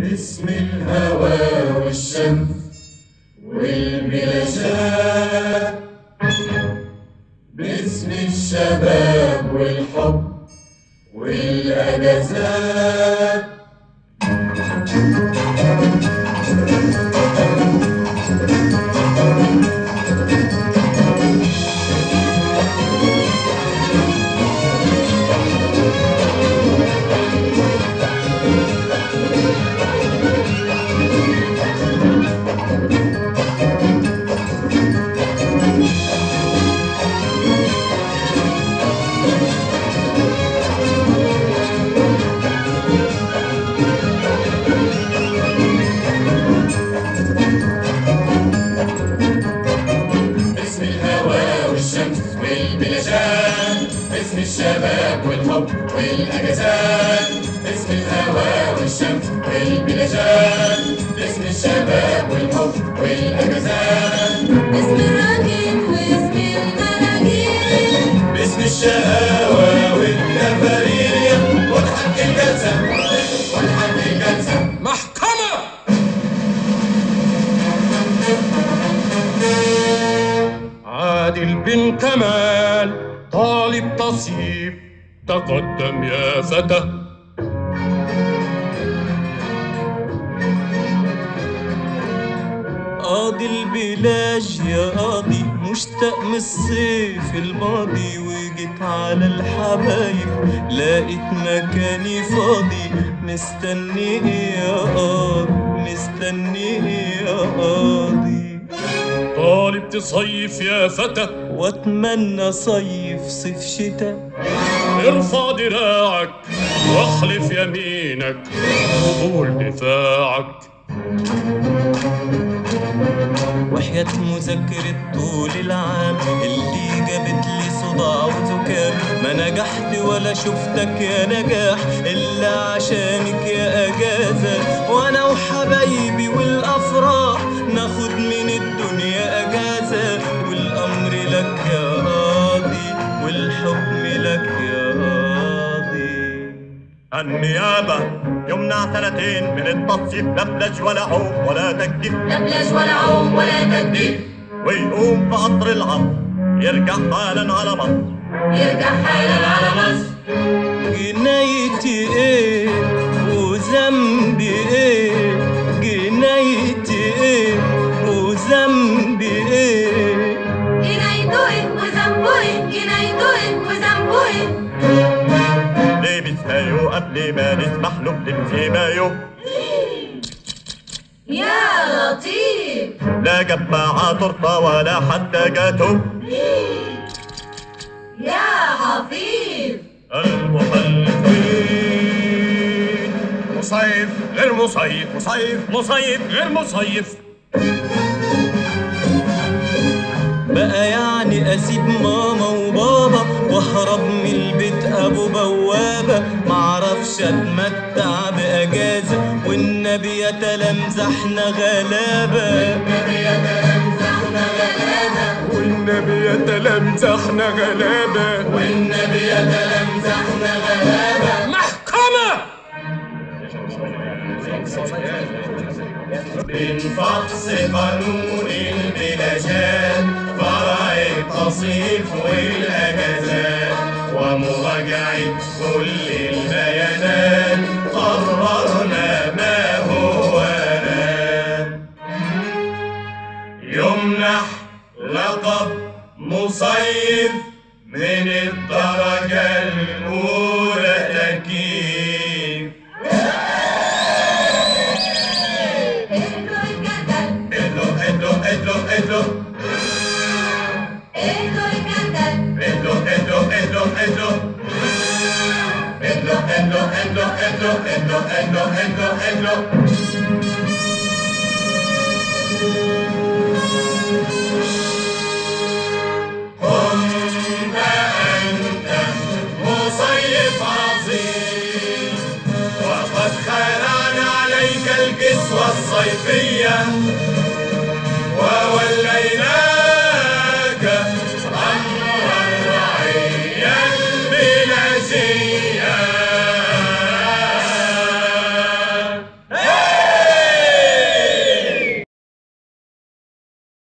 باسم الهوى والشمس والبلاشات باسم الشباب والحب والأجازات باسم الهوى والشمس والبلاشات باسم الشباب والحب والأجازات باسم الهوى والشمس والبلاشات باسم الشباب والحب والأجازات اسم الراجل واسم المراجيل باسم الشقاوة والتفاريح ونحط الجلسة ونحط الجلسة محكمة عادل بن كمال طالب تصيب تقدم يا فتى قاضي البلاج يا قاضي مشتاق من الصيف الماضي وجيت على الحبايب لقيت مكاني فاضي مستني إيه يا قاضي مستني إيه يا قاضي طالب تصيف يا فتى واتمنى صيف صيف شتاء ارفع دراعك واخلف يمينك قبول دفاعك وحياة مذاكرة طول العام اللي جابت لي صداع وزكام ما نجحت ولا شفتك يا نجاح إلا عشانك يا أجازة وأنا وحبايبي والأفراح ناخد من الدنيا أجازة والأمر لك يا قاضي والحكم لك يا قاضي النيابة يمنع سنتين من التصيف لبلج ولا عوم ولا تكتيف لبلج ولا عوم ولا تجديد ويقوم في قطر العصر يرجع حالا على مصر يرجع حالا على مصر جنايتي ايه وذنبي ايه جنايتي ايه وذنبي ايه جنايته ايه وذنبه ايه جنايته ايه وذنبه ايه لابس مايو قبل ما نسمح له بلبس مايو يا لطيف لا جاب معاه تورته ولا حتى جاتو يا حفيظ المحلفين مصيف غير مصيف مصيف مصيف غير مصيف بقى يعني اسيب ماما وبابا واهرب من البيت ابو بوابه معرفش اتمتع باجازه والنبي يتلمذحنا غلابه والنبي يتلمزحنا غلابة والنبي يتلمزحنا غلابة محكمة من فحص قانون البلاشات فرع التصيف والأجازات ومراجعة كل البيانات قررنا ما هو آن يمنح لقب مصيف من الدرجة الأولى تكييف اهدوا الجدل ادلو ادلو ادلو ادلو اهدوا الجدل ادلو ادلو ادلو ادلو ادلو ادلو ادلو ادلو ادلو ادلو ادلو ادلو كنت أنت مصيف عظيم وقد خلعنا عليك الكسوة الصيفية